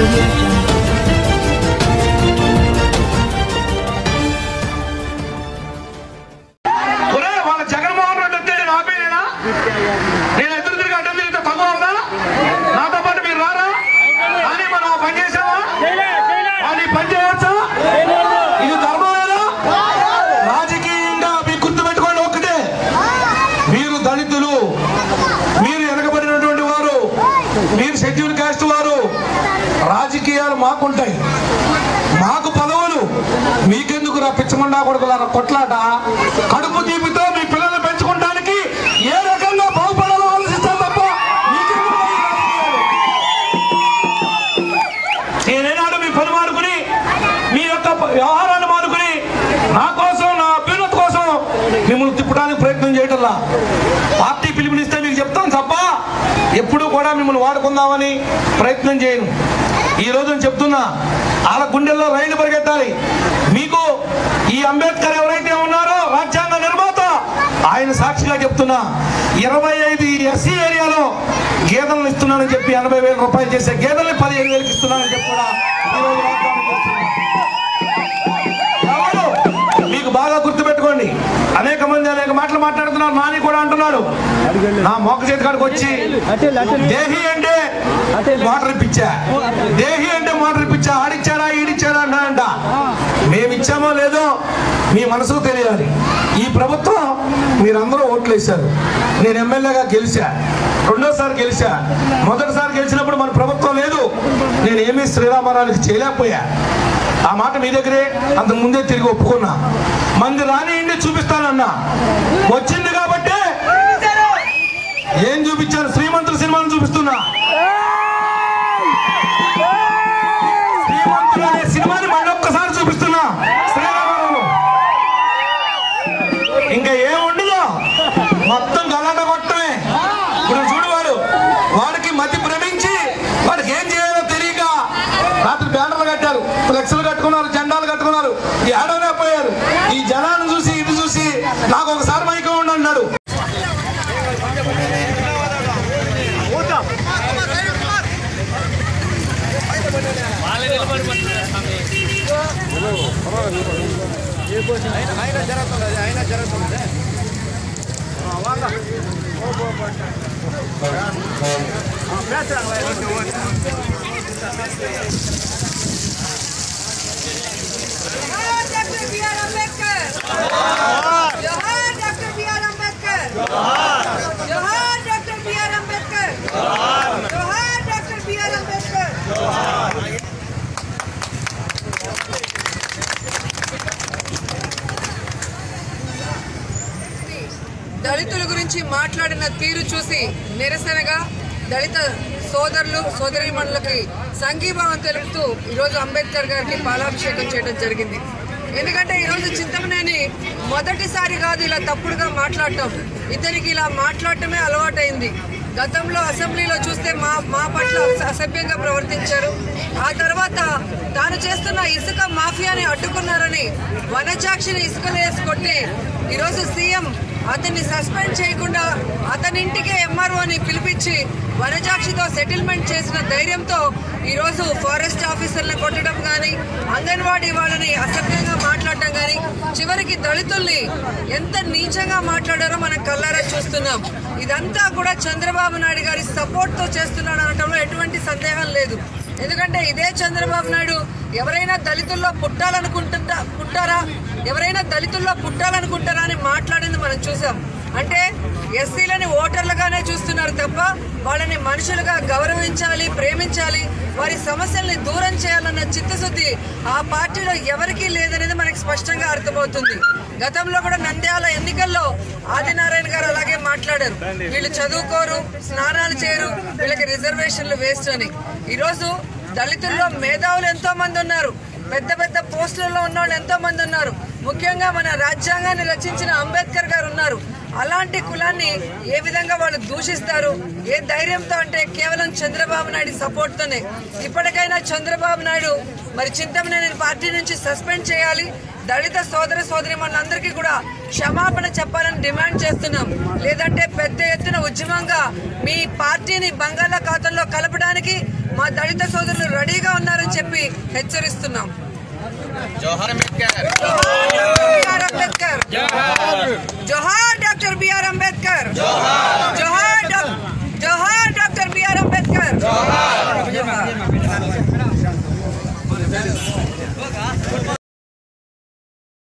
audio jungle. ఒరే, వాళ్ళ జగన్మోహన్ రెడ్డి వస్తే నేను ఆపేనేనా నేను ఎదురు తిరిగి అడ్డం తిరిగితే తక్కువ అవుదా నాతో పాటు మీరు రారా అని మనం ఆ పని చేసావా వాళ్ళు ఈ పని చేయవచ్చా ఇది ధర్మమేనా రాజకీయంగా మీకు గుర్తుపెట్టుకోండి ఒక్కటే మీరు దళితులు మీరు వెనకబడినటువంటి వారు మీరు షెడ్యూల్ కాస్ట్ వారు రాజకీయాలు మాకుంటాయి మాకు పదవులు మీకెందుకు రా పిచ్చమండా కొడుకులారా కొట్లాట కడుపు తీపితో మీ పిల్లల్ని పెంచుకోవడానికి ఏ రకంగా బాగుపడాలో ఆలోచిస్తాం తప్ప మీకెందుకు ఈ రాజకీయాలు? నేనేనాడు మీ పని మానుకుని మీ యొక్క వ్యవహారాన్ని మానుకుని నా కోసం నా అభ్యున్నతి కోసం మిమ్మల్ని తిప్పడానికి ప్రయత్నం చేయటంలా పార్టీ పిలుపునిస్తే మీకు చెప్తాను తప్ప ఎప్పుడు కూడా మిమ్మల్ని వాడుకుందామని ప్రయత్నం చేయను ఈ రోజు నేను చెప్తున్నా వాళ్ళ గుండెల్లో రైలు పరిగెట్టాలి మీకు ఈ అంబేద్కర్ ఎవరైతే ఉన్నారో రాజ్యాంగ నిర్మాత ఆయన సాక్షిగా చెప్తున్నా ఇరవై ఐదు ఎస్సీ ఏరియాలో గేదెలను ఇస్తున్నానని చెప్పి ఎనభై వేల రూపాయలు చేసే గేదెల్ని పదిహేను వేలకు ఇస్తున్నానని చెప్పి కూడా ఈరోజు వాగ్దానం చేస్తున్నా. ఎవరు? మీకు బాగా గుర్తుపెట్టుకోండి అనేక మంది అనేక మాటలు మాట్లాడుతున్నారు నాని కూడా అంటున్నాడు నా మోక చేతి కాడికి వచ్చి దేహి అంటే మోటార్ ఇప్పించా దేహి అంటే మోటార్ ఇప్పించా ఆడిచ్చాడా ఈడిచ్చాడా అంటాడంట మేము ఇచ్చామో లేదో మీ మనసుకు తెలియాలి ఈ ప్రభుత్వం మీరందరూ ఓట్లు వేశారు నేను ఎమ్మెల్యేగా గెలిచా రెండోసారి గెలిచా మొదటిసారి గెలిచినప్పుడు మన ప్రభుత్వం లేదు నేను ఏమీ శ్రీరామారానికి చేయలేకపోయా ఆ మాట మీ దగ్గరే అంతకు ముందే తిరిగి ఒప్పుకున్నా మంది రానియండి చూపిస్తానన్నా వచ్చింది కాబట్టి ఏం చూపించాను శ్రీమంతుల సినిమాను చూపిస్తున్నా శ్రీమంతులు అనే సినిమాని మళ్ళీ ఒక్కసారి చూపిస్తున్నా శ్రీరామారావు ఇంకా ఏం ఉండదు మొత్తం గలాట కొట్టమే ఇప్పుడు చూడు వాడు వాడికి మతి భ్రమించి వాడికి ఏం చేయాలో తెలియక రాత్రి బ్యానర్లు కట్టారు ఫ్లెక్స్లు కట్టుకున్నారు జెండాలు కట్టుకున్నారు ఏడవనే పోయారు ఈ జనాన్ని చూసి ఇది చూసి నాకు ఒకసారి మైకం ఉండి అన్నాడు जोहार डॉक्टर बी आर अम्बेडकर जोहार डॉक्टर बी आर अम्बेडकर जोहार डॉक्टर बी आर अम्बेडकर जोहार डॉक्टर बी आर अम्बेडकर దళితుల గురించి మాట్లాడిన తీరు చూసి నిరసనగా దళిత సోదరులు సోదరిమణులకి సంఘీభావం తెలుపుతూ ఈరోజు అంబేద్కర్ గారికి పాలాభిషేకం చేయడం జరిగింది ఎందుకంటే ఈరోజు చింతమనేని మొదటిసారి కాదు ఇలా తప్పుడుగా మాట్లాడటం ఇతనికి ఇలా మాట్లాడటమే అలవాటైంది గతంలో అసెంబ్లీలో చూస్తే మా మా పట్ల అసభ్యంగా ప్రవర్తించారు ఆ తర్వాత తాను చేస్తున్న ఇసుక మాఫియాని అడ్డుకున్నారని వనజాక్షిని ఇసుకలు వేసి కొట్టి ఈరోజు సీఎం అతన్ని సస్పెండ్ చేయకుండా అతని ఇంటికే ఎంఆర్ఓని పిలిపించి వనజాక్షితో సెటిల్మెంట్ చేసిన ధైర్యంతో ఈరోజు ఫారెస్ట్ ఆఫీసర్లను కొట్టడం కానీ అంగన్వాడీ వాళ్ళని అసభ్యంగా మాట్లాడటం కానీ చివరికి దళితుల్ని ఎంత నీచంగా మాట్లాడారో మనం కల్లారా చూస్తున్నాం ఇదంతా కూడా చంద్రబాబు నాయుడు గారి సపోర్ట్ తో చేస్తున్నాడు అనటంలో ఎటువంటి సందేహం లేదు ఎందుకంటే ఇదే చంద్రబాబు నాయుడు ఎవరైనా దళితుల్లో పుట్టాలనుకుంటుంటా పుట్టారా ఎవరైనా దళితుల్లో పుట్టాలనుకుంటారా అని మాట్లాడింది మనం చూసాం అంటే ఎస్సీలని ఓటర్లుగానే చూస్తున్నారు తప్ప వాళ్ళని మనుషులుగా గౌరవించాలి ప్రేమించాలి వారి సమస్యల్ని దూరం చేయాలన్న చిత్తశుద్ధి ఆ పార్టీలో ఎవరికీ లేదనేది మనకి స్పష్టంగా అర్థమవుతుంది గతంలో కూడా నంద్యాల ఎన్నికల్లో ఆదినారాయణ గారు అలాగే మాట్లాడారు వీళ్ళు చదువుకోరు స్నానాలు చేయరు వీళ్ళకి రిజర్వేషన్లు వేస్ట్ అని ఈరోజు దళితుల్లో మేధావులు ఎంతో మంది ఉన్నారు పెద్ద పెద్ద పోస్టులలో ఉన్న వాళ్ళు ఎంతో మంది ఉన్నారు ముఖ్యంగా మన రాజ్యాంగాన్ని రచించిన అంబేద్కర్ గారు ఉన్నారు అలాంటి కులాన్ని ఏ విధంగా వాళ్ళు దూషిస్తారు ఏ ధైర్యంతో అంటే కేవలం చంద్రబాబు నాయుడు సపోర్ట్ తోనే ఇప్పటికైనా చంద్రబాబు నాయుడు మరి చింతమనేని పార్టీ నుంచి సస్పెండ్ చేయాలి దళిత సోదర సోదరి మనందరికీ కూడా క్షమాపణ చెప్పాలని డిమాండ్ చేస్తున్నాం లేదంటే పెద్ద ఎత్తున ఉద్యమంగా మీ పార్టీని బంగాళాఖాతంలో కలపడానికి మా దళిత సోదరులు రెడీగా ఉన్నారని చెప్పి హెచ్చరిస్తున్నాం జోహర్ అంబేద్కర్